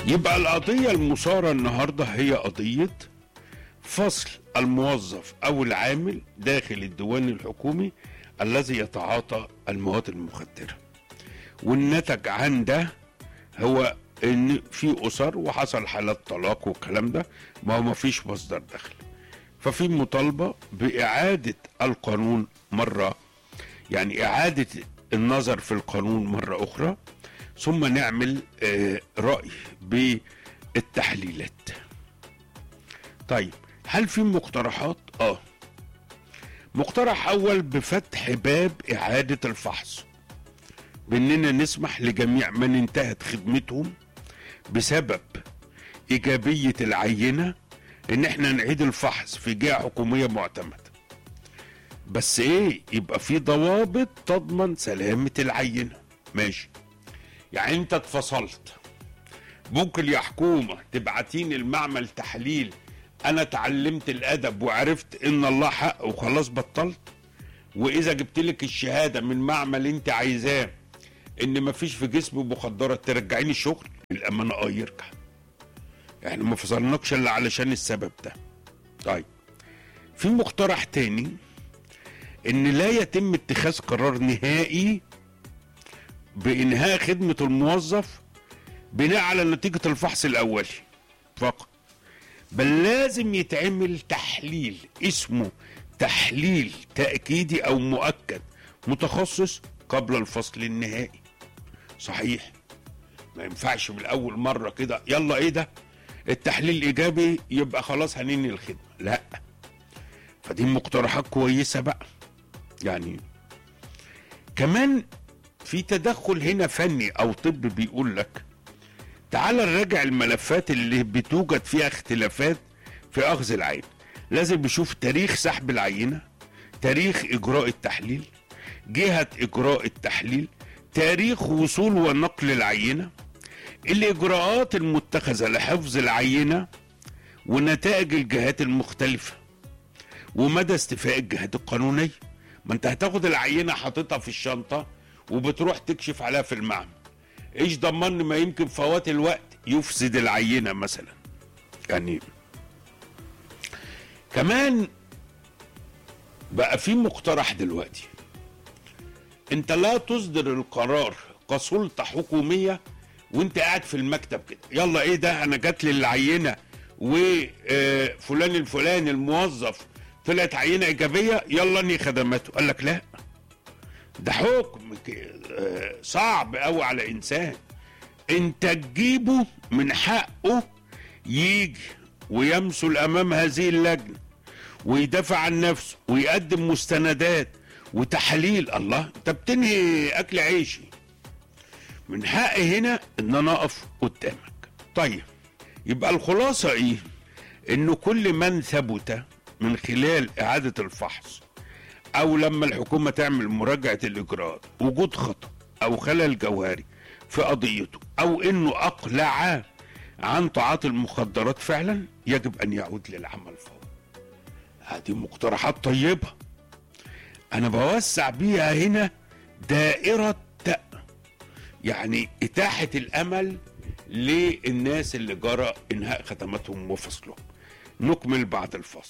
يبقى القضية المثارة النهاردة هي قضية فصل الموظف أو العامل داخل الديوان الحكومي الذي يتعاطى المواد المخدرة والنتج عن ده هو ان في اسر وحصل حالات طلاق والكلام ده ما هو ما فيش مصدر دخل ففي مطالبة بإعادة القانون مرة يعني إعادة النظر في القانون مرة أخرى ثم نعمل آه، رأي بالتحليلات طيب هل في مقترحات؟ آه مقترح أول بفتح باب إعادة الفحص بأننا نسمح لجميع من انتهت خدمتهم بسبب إيجابية العينة إن إحنا نعيد الفحص في جهة حكومية معتمدة بس إيه يبقى في ضوابط تضمن سلامة العينة ماشي يعني أنت اتفصلت ممكن يا حكومة تبعتيني المعمل تحليل أنا اتعلمت الأدب وعرفت إن الله حق وخلاص بطلت وإذا جبت لك الشهادة من معمل أنت عايزاه إن مفيش في جسمي مخدرات ترجعيني الشغل الأمانة أه يرجع يعني ما فصلناكش إلا علشان السبب ده طيب في مقترح تاني ان لا يتم اتخاذ قرار نهائي بانهاء خدمه الموظف بناء على نتيجه الفحص الاولي فقط بل لازم يتعمل تحليل اسمه تحليل تاكيدي او مؤكد متخصص قبل الفصل النهائي صحيح ما ينفعش من اول مره كده يلا ايه ده التحليل ايجابي يبقى خلاص هننهي الخدمه لا فدي مقترحات كويسه بقى يعني كمان في تدخل هنا فني او طب بيقول لك تعال نراجع الملفات اللي بتوجد فيها اختلافات في اخذ العين لازم يشوف تاريخ سحب العينه تاريخ اجراء التحليل جهه اجراء التحليل تاريخ وصول ونقل العينه الاجراءات المتخذه لحفظ العينه ونتائج الجهات المختلفه ومدى استيفاء الجهات القانونيه ما انت هتاخد العينه حاططها في الشنطه وبتروح تكشف عليها في المعمل ايش ضمن ما يمكن فوات الوقت يفسد العينه مثلا يعني كمان بقى في مقترح دلوقتي انت لا تصدر القرار كسلطه حكوميه وانت قاعد في المكتب كده يلا ايه ده انا جات لي العينه وفلان الفلاني الموظف طلعت عينه ايجابيه يلا انهي خدماته قال لك لا ده حكم ك- آه، صعب قوي على انسان انت تجيبه من حقه يجي ويمثل امام هذه اللجنه ويدافع عن نفسه ويقدم مستندات وتحاليل الله انت بتنهي اكل عيشي من حقي هنا ان انا اقف قدامك طيب يبقى الخلاصه ايه انه كل من ثبت من خلال اعاده الفحص او لما الحكومه تعمل مراجعه الاجراءات وجود خطا او خلل جوهري في قضيته او انه اقلع عن تعاطي المخدرات فعلا يجب ان يعود للعمل فورا هذه مقترحات طيبه انا بوسع بيها هنا دائره يعني اتاحه الامل للناس اللي جرى انهاء خدماتهم وفصلهم نكمل بعد الفاصل